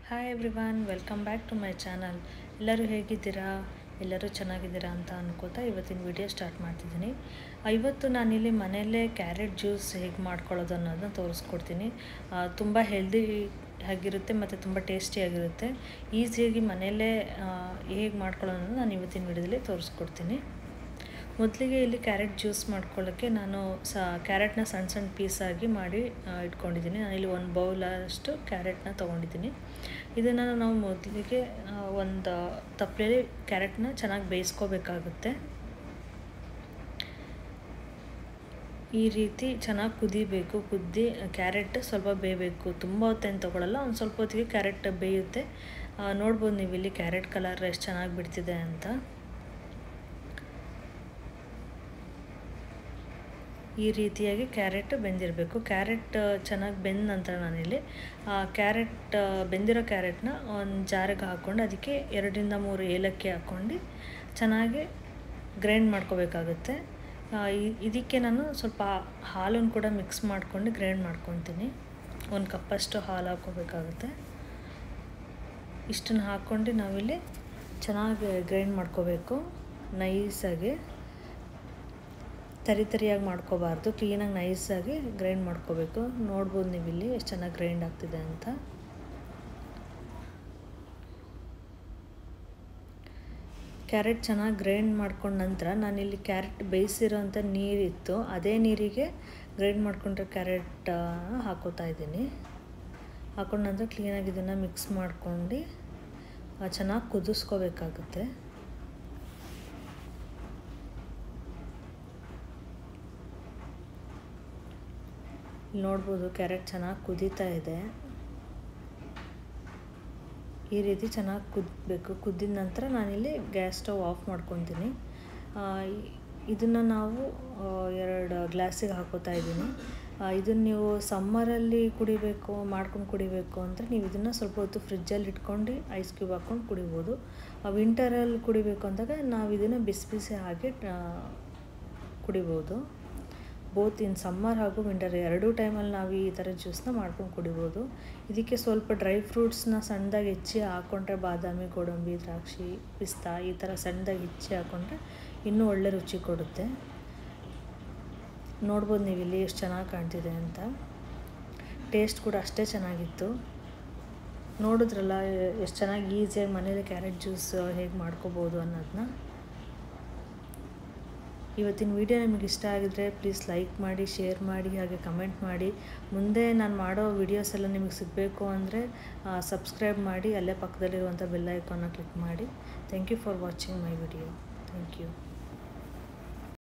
hi everyone welcome back to my channel ಎಲ್ಲರೂ ಹೇಗಿದ್ದೀರಾ ಎಲ್ಲರೂ ಚೆನ್ನಾಗಿದ್ದೀರಾ ಅಂತ ಅನ್ಕೋತಾ ಇವತ್ತಿನ ವಿಡಿಯೋ ಸ್ಟಾರ್ಟ್ ಮಾಡ್ತಿದ್ದೀನಿ ಆ, ಇವತ್ತು ನಾನಿಲ್ಲಿ ಮನೆಯಲ್ಲೇ ಕ್ಯಾರೆಟ್ ಜ್ಯೂಸ್ ಹೇಗೆ ಮಾಡ್ಕೊಳ್ಳೋದು ಅನ್ನೋದನ್ನ ತೋರಿಸ್ಕೊಡ್ತೀನಿ ಆ, ತುಂಬ ಹೆಲ್ದಿ ಆಗಿರುತ್ತೆ ಮತ್ತು ತುಂಬ ಟೇಸ್ಟಿಯಾಗಿರುತ್ತೆ ಈಸಿಯಾಗಿ ಮನೆಯಲ್ಲೇ ಹೇಗೆ ಮಾಡ್ಕೊಳ್ಳೋದು ಅನ್ನೋದು ನಾನು ಇವತ್ತಿನ ವಿಡಿಯೋದಲ್ಲಿ ತೋರಿಸ್ಕೊಡ್ತೀನಿ ಮೊದಲಿಗೆ ಇಲ್ಲಿ ಕ್ಯಾರೆಟ್ ಜ್ಯೂಸ್ ಮಾಡ್ಕೊಳ್ಳೋಕ್ಕೆ ನಾನು ಸ ಕ್ಯಾರೆಟ್ನ ಸಣ್ಣ ಸಣ್ಣ ಪೀಸಾಗಿ ಮಾಡಿ ಆ, ಇಟ್ಕೊಂಡಿದ್ದೀನಿ ನಾನಿಲ್ಲಿ ಒಂದು ಬೌಲಷ್ಟು ಕ್ಯಾರೆಟ್ನ ತೊಗೊಂಡಿದ್ದೀನಿ ಇದನ್ನು ನಾವು ಮೊದಲಿಗೆ ಒಂದು ತಪ್ಪಲೆಯಲ್ಲಿ ಕ್ಯಾರೆಟ್ನ ಚೆನ್ನಾಗಿ ಬೇಯಿಸ್ಕೋಬೇಕಾಗುತ್ತೆ ಈ ರೀತಿ ಚೆನ್ನಾಗಿ ಕುದಿಬೇಕು ಕುದ್ದಿ ಕ್ಯಾರೆಟ್ ಸ್ವಲ್ಪ ಬೇಯಬೇಕು ತುಂಬ ಹೊತ್ತೇನು ತೊಗೊಳಲ್ಲ ಒಂದು ಸ್ವಲ್ಪ ಹೊತ್ತಿಗೆ ಕ್ಯಾರೆಟ್ ಬೇಯುತ್ತೆ ಆ, ನೋಡ್ಬೋದು ನೀವು ಇಲ್ಲಿ ಕ್ಯಾರೆಟ್ ಕಲರ್ ಎಷ್ಟು ಚೆನ್ನಾಗಿ ಬಿಡ್ತಿದೆ ಅಂತ ಈ ರೀತಿಯಾಗಿ ಕ್ಯಾರೆಟ್ ಬೆಂದಿರಬೇಕು ಕ್ಯಾರೆಟ್ ಚೆನ್ನಾಗಿ ಬೆಂದ ನಂತರ ನಾನಿಲ್ಲಿ ಆ ಕ್ಯಾರೆಟ್ ಬೆಂದಿರೋ ಕ್ಯಾರೆಟ್ನ ಒಂದು ಜಾರಿಗೆ ಹಾಕ್ಕೊಂಡು ಅದಕ್ಕೆ ಎರಡರಿಂದ ಮೂರು ಏಲಕ್ಕಿ ಹಾಕ್ಕೊಂಡು ಚೆನ್ನಾಗಿ ಗ್ರೈಂಡ್ ಮಾಡ್ಕೋಬೇಕಾಗುತ್ತೆ ಆ, ಇ- ಇದಕ್ಕೆ ನಾನು ಸ್ವಲ್ಪ ಹಾಲನ್ನು ಕೂಡ ಮಿಕ್ಸ್ ಮಾಡ್ಕೊಂಡು ಗ್ರೈಂಡ್ ಮಾಡ್ಕೊತೀನಿ ಒಂದು ಕಪ್ಪಷ್ಟು ಹಾಲು ಹಾಕ್ಕೋಬೇಕಾಗುತ್ತೆ ಇಷ್ಟನ್ನು ಹಾಕ್ಕೊಂಡು ನಾವಿಲ್ಲಿ ಚೆನ್ನಾಗಿ ಗ್ರೈಂಡ್ ಮಾಡ್ಕೋಬೇಕು ನೈಸಾಗಿ ತರಿ ತರಿಯಾಗಿ ಮಾಡ್ಕೋಬಾರ್ದು ಕ್ಲೀನಾಗಿ ನೈಸಾಗಿ ಗ್ರೈಂಡ್ ಮಾಡ್ಕೋಬೇಕು ನೋಡ್ಬೋದು ನೀವು ಇಲ್ಲಿ ಎಷ್ಟು ಚೆನ್ನಾಗಿ ಗ್ರೈಂಡ್ ಆಗ್ತಿದೆ ಅಂತ ಕ್ಯಾರೆಟ್ ಚೆನ್ನಾಗಿ ಗ್ರೈಂಡ್ ಮಾಡ್ಕೊಂಡ ನಂತರ ನಾನಿಲ್ಲಿ ಕ್ಯಾರೆಟ್ ಬೇಯಿಸಿರೋಂಥ ನೀರಿತ್ತು ಅದೇ ನೀರಿಗೆ ಗ್ರೈಂಡ್ ಮಾಡ್ಕೊಂಡ್ರೆ ಕ್ಯಾರೆಟ್ ಹಾಕೋತಾ ಇದ್ದೀನಿ ಹಾಕೊಂಡ ನಂತರ ಕ್ಲೀನಾಗಿ ಇದನ್ನು ಮಿಕ್ಸ್ ಮಾಡ್ಕೊಂಡು ಚೆನ್ನಾಗಿ ಕುದಿಸ್ಕೋಬೇಕಾಗುತ್ತೆ ಇಲ್ಲಿ ನೋಡ್ಬೋದು ಕ್ಯಾರೆಟ್ ಚೆನ್ನಾಗಿ ಕುದೀತಾ ಇದೆ ಈ ರೀತಿ ಚೆನ್ನಾಗಿ ಕುದಬೇಕು ಕುದ್ದಿದ ನಂತರ ನಾನಿಲ್ಲಿ ಗ್ಯಾಸ್ ಸ್ಟವ್ ಆಫ್ ಮಾಡ್ಕೊತೀನಿ ಇದನ್ನು ನಾವು ಆ, ಎರಡು ಗ್ಲಾಸಿಗೆ ಹಾಕೋತಾ ಇದ್ದೀನಿ ಇದನ್ನು ನೀವು ಸಮ್ಮರಲ್ಲಿ ಕುಡಿಬೇಕು ಮಾಡ್ಕೊಂಡು ಕುಡಿಬೇಕು ಅಂದರೆ ನೀವು ಇದನ್ನು ಸ್ವಲ್ಪ ಹೊತ್ತು ಫ್ರಿಜ್ಜಲ್ಲಿ ಇಟ್ಕೊಂಡು ಐಸ್ ಕ್ಯೂಬ್ ಹಾಕ್ಕೊಂಡು ಕುಡಿಬೋದು ವಿಂಟರಲ್ಲಿ ಕುಡಿಬೇಕು ಅಂದಾಗ ನಾವು ಇದನ್ನು ಬಿಸಿ ಬಿಸಿ ಹಾಕಿ ಆ, ಕುಡಿಬೋದು ಬೋತ್ ಇನ್ ಸಮ್ಮರ್ ಹಾಗೂ ವಿಂಟರ್ ಎರಡೂ ಟೈಮಲ್ಲಿ ನಾವು ಈ ಥರ ಜ್ಯೂಸನ್ನ ಮಾಡ್ಕೊಂಡು ಕುಡಿಬೋದು ಇದಕ್ಕೆ ಸ್ವಲ್ಪ ಡ್ರೈ ಫ್ರೂಟ್ಸ್ನ ಸಣ್ಣದಾಗಿ ಹೆಚ್ಚಿ ಹಾಕ್ಕೊಂಡ್ರೆ ಬಾದಾಮಿ ಗೋಡಂಬಿ ದ್ರಾಕ್ಷಿ ಪಿಸ್ತಾ ಈ ಥರ ಸಣ್ಣದಾಗಿ ಹೆಚ್ಚಿ ಹಾಕ್ಕೊಂಡ್ರೆ ಇನ್ನೂ ಒಳ್ಳೆ ರುಚಿ ಕೊಡುತ್ತೆ ನೋಡ್ಬೋದು ನೀವು ಇಲ್ಲಿ ಎಷ್ಟು ಚೆನ್ನಾಗಿ ಕಾಣ್ತಿದೆ ಅಂತ ಟೇಸ್ಟ್ ಕೂಡ ಅಷ್ಟೇ ಚೆನ್ನಾಗಿತ್ತು ನೋಡಿದ್ರಲ್ಲ ಎಷ್ಟು ಚೆನ್ನಾಗಿ ಈಸಿಯಾಗಿ ಮನೇಲಿ ಕ್ಯಾರೆಟ್ ಜ್ಯೂಸ್ ಹೇಗೆ ಮಾಡ್ಕೋಬೋದು ಅನ್ನೋದನ್ನ ಇವತ್ತಿನ ವಿಡಿಯೋ ನಿಮಗೆ ಇಷ್ಟ ಆಗಿದ್ರೆ ಪ್ಲೀಸ್ ಲೈಕ್ ಮಾಡಿ ಶೇರ್ ಮಾಡಿ ಹಾಗೆ ಕಮೆಂಟ್ ಮಾಡಿ ಮುಂದೆ ನಾನು ಮಾಡೋ ವೀಡಿಯೋಸ್ ಎಲ್ಲ ನಿಮಗೆ ಸಿಗಬೇಕು ಅಂದರೆ ಸಬ್ಸ್ಕ್ರೈಬ್ ಮಾಡಿ ಅಲ್ಲೇ ಪಕ್ಕದಲ್ಲಿರುವಂಥ ಬೆಲ್ ಐಕಾನ್ನ ಕ್ಲಿಕ್ ಮಾಡಿ thank you for watching my video thank you